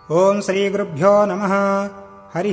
ఓం శ్రీ గురుభ్యో నమ హరి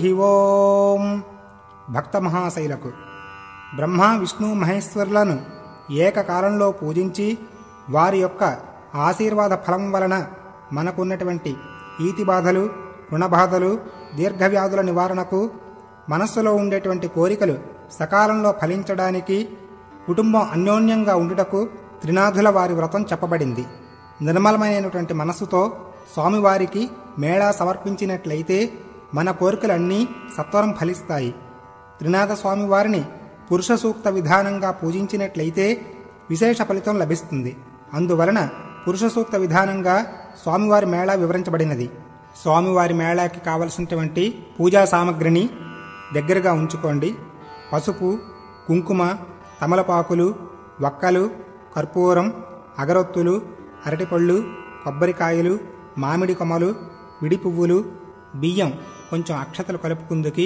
ఓం భక్త మహాశైలకు బ్రహ్మ విష్ణు మహేశ్వరులను ఏకకాలంలో పూజించి వారి యొక్క ఆశీర్వాద ఫలం వలన మనకున్నటువంటి ఈతి బాధలు రుణబాధలు దీర్ఘవ్యాధుల నివారణకు మనస్సులో ఉండేటువంటి కోరికలు సకాలంలో ఫలించడానికి కుటుంబం అన్యోన్యంగా ఉండుటకు త్రినాథుల వారి వ్రతం చెప్పబడింది నిర్మలమైనటువంటి మనస్సుతో స్వామివారికి మేళా సమర్పించినట్లయితే మన కోరికలన్నీ సత్వరం ఫలిస్తాయి త్రినాథ స్వామివారిని పురుష సూక్త విధానంగా పూజించినట్లయితే విశేష ఫలితం లభిస్తుంది అందువలన పురుష సూక్త విధానంగా స్వామివారి మేళా వివరించబడినది స్వామివారి మేళాకి కావలసినటువంటి పూజా సామగ్రిని దగ్గరగా ఉంచుకోండి పసుపు కుంకుమ తమలపాకులు వక్కలు కర్పూరం అగరొత్తులు అరటిపళ్ళు కొబ్బరికాయలు మామిడి కొమ్మలు విడి పువ్వులు బియ్యం కొంచెం అక్షతలు కలుపుకుందుకి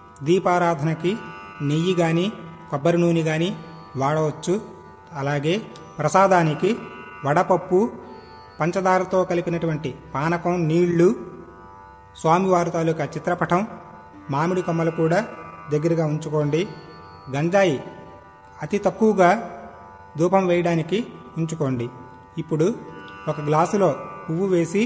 దీపారాధనకి నెయ్యి కానీ కొబ్బరి నూనె కానీ వాడవచ్చు అలాగే ప్రసాదానికి వడపప్పు పంచదారతో కలిపినటువంటి పానకం నీళ్లు స్వామివారి తాలూకా చిత్రపటం మామిడి కొమ్మలు కూడా దగ్గరగా ఉంచుకోండి గంజాయి అతి తక్కువగా ధూపం వేయడానికి ఉంచుకోండి ఇప్పుడు ఒక గ్లాసులో పువ్వు వేసి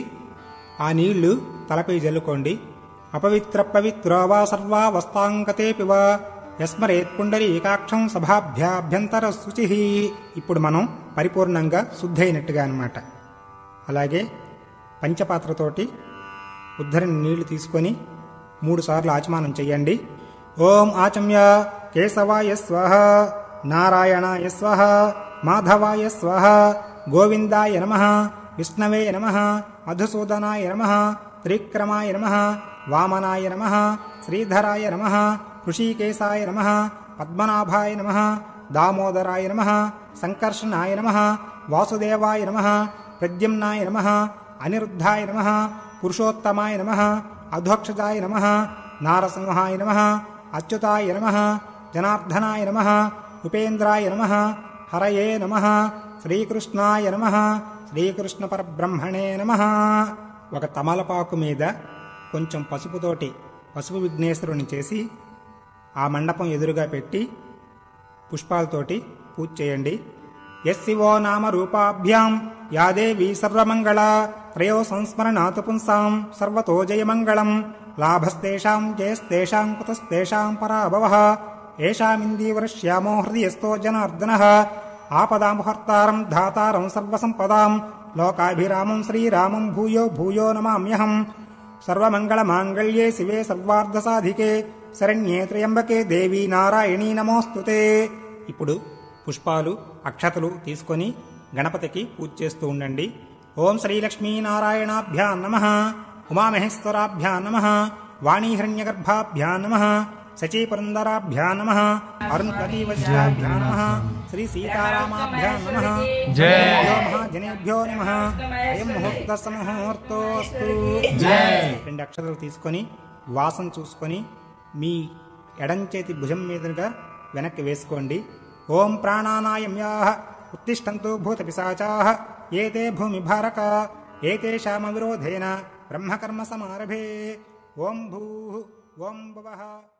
ఆ నీళ్లు తలపై జల్లుకోండి అపవిత్ర పవిత్రోవా సర్వా వస్తాంకతే పివ యస్మరేత్ పుండరీకాక్షం సభాభ్యాభ్యంతర శుచి ఇప్పుడు మనం పరిపూర్ణంగా శుద్ధైనట్టుగా అన్నమాట అలాగే పంచపాత్రతోటి ఉద్ధరణ నీళ్లు తీసుకొని మూడుసార్లు ఆచమానం చెయ్యండి ఓం ఆచమ్య కేశవాయ స్వహ నారాయణాయ స్వహ మాధవాయ స్వహ గోవిందాయ నమ విష్ణవే నమ మధుసూదనాయ నమ త్రిక్రమాయ నమ వామనాయ నమ శ్రీధరాయ నమ ఋషికేశాయ నమ పద్మనాభాయ నమ దామోదరాయ నమ సంకర్షణాయ నమ వాసుదేవాయ నమ ప్రద్యుమ్నాయ నమ అనిరుద్ధాయ నమ పురుషోత్తమాయ నమ అధ్వక్షజాయ నమ నారసింహాయ నమ అచ్యుతాయ నమ జనార్దనాయ నమ ఉపేంద్రాయ నమ హరయే నమ శ్రీకృష్ణాయ నమ శ్రీకృష్ణ పరబ్రహ్మణే నమ ఒక తమలపాకు మీద కొంచెం పసుపుతోటి పసుపు విఘ్నేశ్వరుని చేసి ఆ మండపం ఎదురుగా పెట్టి పుష్పాలతోటి పూజ చేయండి యశివో నామ రూపాభ్యాం యా దేవీ సర్వమంగళ త్రయో సంస్మరణాతు పుంసాం సర్వతో జయమంగళం లాభస్తేషాం జయస్తేషాం కుతస్తేషాం పరాభవ ఏషామిందీవరశ్యామో హృదయస్థో జనార్దన ఆపదాముహర్తారం ధాతారం సర్వసంపదాం లోకాభిరామం శ్రీరామం భూయో భూయో నమామ్యహం సర్వమంగళమాంగళ్యే శివే సర్వార్ధసాధికే శరణ్యే త్రయంబకే దేవి నారాయణీ నమోస్తుతే ఇప్పుడు పుష్పాలు అక్షతలు తీసుకొని గణపతికి పూజ చేస్తూ ఉండండి ఓం శ్రీలక్ష్మీనారాయణాభ్యా నమ ఉమామహేశ్వరాభ్యా నమ వాణీహిరణ్యగర్భాభ్యా నమ శచీపురందరాభ్యా నమ అరుంధతీవజ్రాభ్యా నమ శ్రీ సీతారామాభ్యా నమ జయ. జనేభ్యో నమ అయం ముహూర్త సమూహూర్తోస్తు రెండు అక్షరాలు తీసుకొని వాసం చూసుకొని మీ ఎడం చేతి భుజం మీదుగా వెనక్కి వేసుకోండి ఓం ప్రాణానాయమ్యా ఉత్తిష్టంతు భూత పిశాచా ఏతే భూమి భారక ఏతేషామ విరోధేన బ్రహ్మకర్మ సమారభే ఓం భూ ఓం భువః